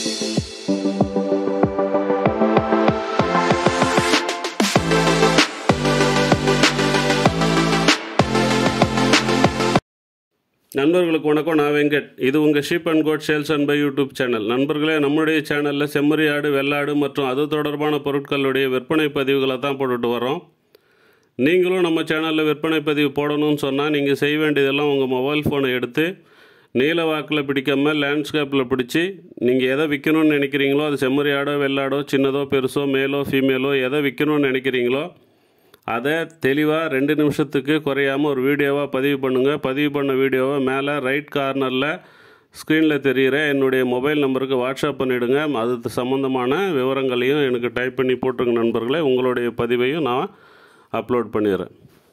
நண்பர்களுக்கு வணக்கம் நான் வெங்கட் இது உங்கள் sheep and goat sales and buy YouTube channel நண்பர்களே நம்முடைய சேனலில் செம்மறி ஆடு வெள்ளாடு மற்றும் அது தொடர்பான பொருட்களுடைய விற்பனை பதிவுகளை தான் போட்டுட்டு வரோம் நீங்களும் நம்ம சேனலில் விற்பனை பதிவு போடணும்னு சொன்னால் நீங்கள் செய்ய வேண்டியதெல்லாம் உங்கள் மொபைல் ஃபோனை எடுத்து நீல வாக்கில் பிடிக்காம லேண்ட்ஸ்கேப்பில் பிடிச்சி நீங்கள் எதை விற்கணும்னு நினைக்கிறீங்களோ அது செம்மறி ஆடோ வெள்ளாடோ சின்னதோ பெருசோ மேலோ ஃபீமேலோ எதை விற்கணும்னு நினைக்கிறீங்களோ அதை தெளிவாக ரெண்டு நிமிஷத்துக்கு குறையாமல் ஒரு வீடியோவாக பதிவு பண்ணுங்கள் பதிவு பண்ண வீடியோவை மேலே ரைட் கார்னரில் ஸ்க்ரீனில் தெரிகிற என்னுடைய மொபைல் நம்பருக்கு வாட்ஸ்அப் பண்ணிவிடுங்க அது சம்மந்தமான விவரங்களையும் எனக்கு டைப் பண்ணி போட்டுருங்க நண்பர்களே உங்களுடைய பதிவையும் நான் அப்லோட் பண்ணிடுறேன்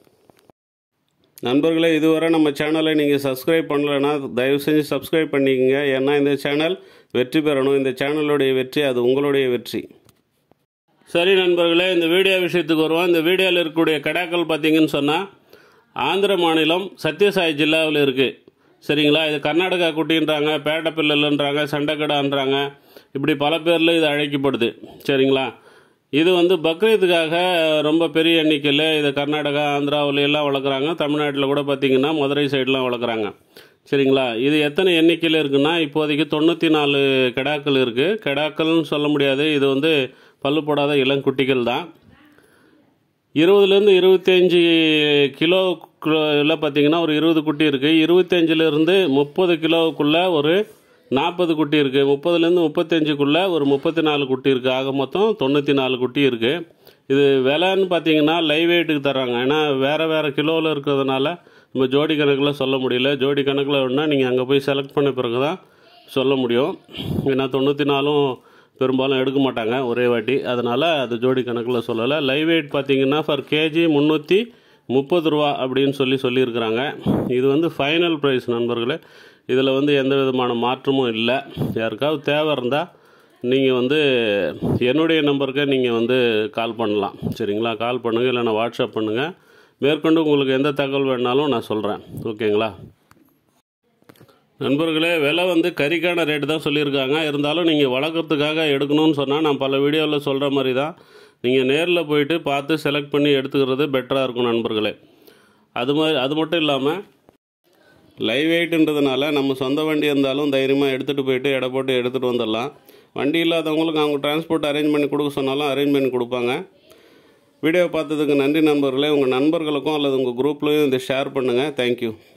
நண்பர்களே இதுவரை நம்ம சேனலை நீங்கள் சப்ஸ்கிரைப் பண்ணலைன்னா தயவு செஞ்சு சப்ஸ்கிரைப் பண்ணிக்கங்க ஏன்னா இந்த சேனல் வெற்றி பெறணும் இந்த சேனலுடைய வெற்றி அது உங்களுடைய வெற்றி சரி நண்பர்களே இந்த வீடியோ விஷயத்துக்கு வருவோம் இந்த வீடியோவில் இருக்கக்கூடிய கடாக்கள் பார்த்தீங்கன்னு சொன்னால் ஆந்திர மாநிலம் சத்யசாய் ஜில்லாவில் இருக்குது சரிங்களா இது கர்நாடகா குட்டின்றாங்க பேட்டப்பில்லன்றாங்க சண்டைக்கடான்றாங்க இப்படி பல பேரில் இது அழைக்கப்படுது சரிங்களா இது வந்து பக்ரீத்துக்காக ரொம்ப பெரிய எண்ணிக்கையில் இது கர்நாடகா ஆந்திராவுல எல்லாம் வளர்க்குறாங்க தமிழ்நாட்டில் கூட பார்த்திங்கன்னா மதுரை சைடெலாம் வளர்க்குறாங்க சரிங்களா இது எத்தனை எண்ணிக்கையில் இருக்குன்னா இப்போதைக்கு தொண்ணூற்றி நாலு கெடாக்கள் இருக்குது கெடாக்கள்னு சொல்ல முடியாது இது வந்து பல்லு போடாத இளங்குட்டிகள் தான் இருபதுலேருந்து இருபத்தஞ்சி கிலோ இல்லை பார்த்தீங்கன்னா ஒரு இருபது குட்டி இருக்குது இருபத்தஞ்சிலேருந்து முப்பது கிலோவுக்குள்ளே ஒரு நாற்பது குட்டி இருக்குது முப்பதுலேருந்து முப்பத்தஞ்சுக்குள்ளே ஒரு முப்பத்தி நாலு குட்டி இருக்குது ஆக மொத்தம் தொண்ணூற்றி நாலு குட்டி இருக்குது இது விலைன்னு பார்த்தீங்கன்னா லைவ் வெயிட்டுக்கு தர்றாங்க ஏன்னா வேறு வேறு கிலோவில் இருக்கிறதுனால நம்ம ஜோடி கணக்கில் சொல்ல முடியல ஜோடி கணக்கில் வேணால் நீங்கள் அங்கே போய் செலக்ட் பண்ண பிறகு தான் சொல்ல முடியும் ஏன்னா தொண்ணூற்றி நாலும் பெரும்பாலும் எடுக்க மாட்டாங்க ஒரே வாட்டி அதனால் அது ஜோடி கணக்கில் சொல்லலை லைவ் வெயிட் பார்த்தீங்கன்னா ஃபார் கேஜி முந்நூற்றி முப்பது ரூபா அப்படின்னு சொல்லி சொல்லியிருக்கிறாங்க இது வந்து ஃபைனல் ப்ரைஸ் நண்பர்களே இதில் வந்து எந்த விதமான மாற்றமும் இல்லை யாருக்காவது தேவை இருந்தால் நீங்கள் வந்து என்னுடைய நம்பருக்கு நீங்கள் வந்து கால் பண்ணலாம் சரிங்களா கால் பண்ணுங்கள் இல்லைன்னா வாட்ஸ்அப் பண்ணுங்கள் மேற்கொண்டு உங்களுக்கு எந்த தகவல் வேணாலும் நான் சொல்கிறேன் ஓகேங்களா நண்பர்களே விலை வந்து கறிக்கான ரேட்டு தான் சொல்லியிருக்காங்க இருந்தாலும் நீங்கள் வளர்க்குறதுக்காக எடுக்கணும்னு சொன்னால் நான் பல வீடியோவில் சொல்கிற மாதிரி தான் நீங்கள் நேரில் போயிட்டு பார்த்து செலக்ட் பண்ணி எடுத்துக்கிறது பெட்டராக இருக்கும் நண்பர்களே அது மாதிரி அது மட்டும் இல்லாமல் லைவ் வெயிட்ன்றதுனால நம்ம சொந்த வண்டி இருந்தாலும் தைரியமாக எடுத்துகிட்டு போயிட்டு எடை போட்டு எடுத்துகிட்டு வந்துடலாம் வண்டி இல்லாதவங்களுக்கு அவங்க டிரான்ஸ்போர்ட் அரேஞ்ச் பண்ணி கொடுக்க சொன்னாலும் அரேஞ்ச் பண்ணி கொடுப்பாங்க வீடியோ பார்த்ததுக்கு நன்றி நண்பர்களே உங்கள் நண்பர்களுக்கும் அல்லது உங்கள் குரூப்லேயும் இதை ஷேர் பண்ணுங்கள் தேங்க்யூ